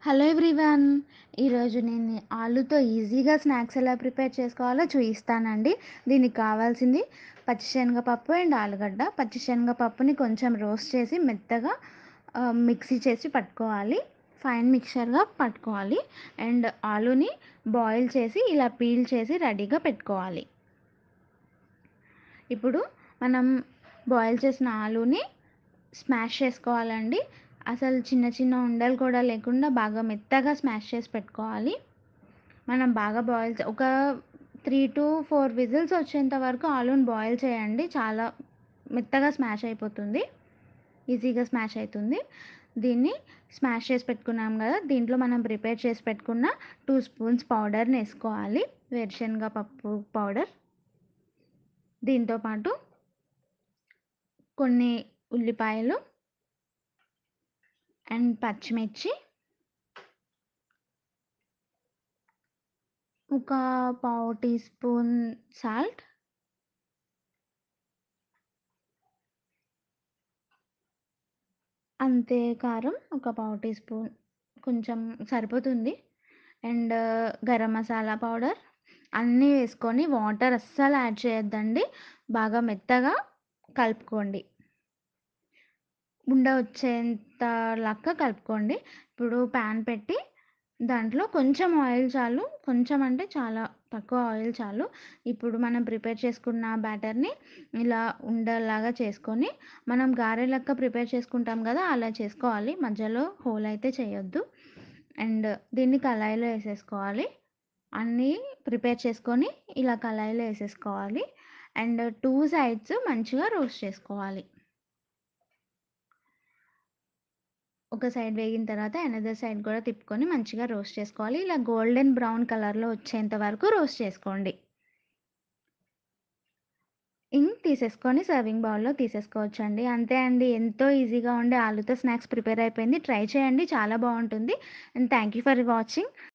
hello everyone ఈరోజు నేను ఆలుతో ఈజీగా స్నాక్స్ ఎలా ప్రిపేర్ చేసుకోవాలో చూపిస్తానండి దీనికి కావాల్సింది పచ్చిశనగపప్పు అండ్ ఆలుగడ్డ పచ్చిశనగపప్పుని కొంచెం రోస్ట్ చేసి మెత్తగా ఆ, మిక్సీ చేసి పట్టుకోవాలి ఫైన్ మిక్చర్గా పట్టుకోవాలి అండ్ ఆలుని బాయిల్ చేసి ఇలా పీల్ చేసి రెడీగా పెట్టుకోవాలి ఇప్పుడు మనం బాయిల్ చేసిన ఆలుని స్మాష్ చేసుకోవాలండి అసలు చిన్న చిన్న ఉండలు కూడా లేకుండా బాగా మెత్తగా స్మాష్ చేసి పెట్టుకోవాలి మనం బాగా బాయిల్ ఒక త్రీ టు ఫోర్ విజిల్స్ వచ్చేంత వరకు ఆలూని బాయిల్ చేయండి చాలా మెత్తగా స్మాష్ అయిపోతుంది ఈజీగా స్మాష్ అవుతుంది దీన్ని స్మాష్ చేసి పెట్టుకున్నాం కదా దీంట్లో మనం ప్రిపేర్ చేసి పెట్టుకున్న టూ స్పూన్స్ పౌడర్ని వేసుకోవాలి వేరుశనగ పప్పు పౌడర్ దీంతోపాటు కొన్ని ఉల్లిపాయలు అండ్ పచ్చిమిర్చి ఒక పావు టీ స్పూన్ సాల్ట్ అంతే కారం ఒక పావు టీ స్పూన్ కొంచెం సరిపోతుంది అండ్ గరం మసాలా పౌడర్ అన్నీ వేసుకొని వాటర్ అస్సలు యాడ్ చేయొద్దండి బాగా మెత్తగా కలుపుకోండి ఉండ వచ్చేంత లక్క కలుపుకోండి ఇప్పుడు ప్యాన్ పెట్టి దాంట్లో కొంచెం ఆయిల్ చాలు కొంచెం అంటే చాలా తక్కువ ఆయిల్ చాలు ఇప్పుడు మనం ప్రిపేర్ చేసుకున్న బ్యాటర్ని ఇలా ఉండలాగా చేసుకొని మనం గారె లెక్క ప్రిపేర్ చేసుకుంటాం కదా అలా చేసుకోవాలి మధ్యలో హోల్ అయితే చేయొద్దు అండ్ దీన్ని కళాయిలో వేసేసుకోవాలి అన్నీ ప్రిపేర్ చేసుకొని ఇలా కళాయిలో వేసేసుకోవాలి అండ్ టూ సైడ్స్ మంచిగా రోస్ట్ చేసుకోవాలి ఒక సైడ్ వేగిన తర్వాత అనదర్ సైడ్ కూడా తిప్పుకొని మంచిగా రోస్ట్ చేసుకోవాలి ఇలా గోల్డెన్ బ్రౌన్ కలర్లో వచ్చేంత వరకు రోస్ట్ చేసుకోండి ఇంక్ తీసేసుకొని సర్వింగ్ బౌల్లో తీసేసుకోవచ్చు అండి అంతే అండి ఎంతో ఈజీగా ఉండే ఆలుతో స్నాక్స్ ప్రిపేర్ అయిపోయింది ట్రై చేయండి చాలా బాగుంటుంది and thank you for watching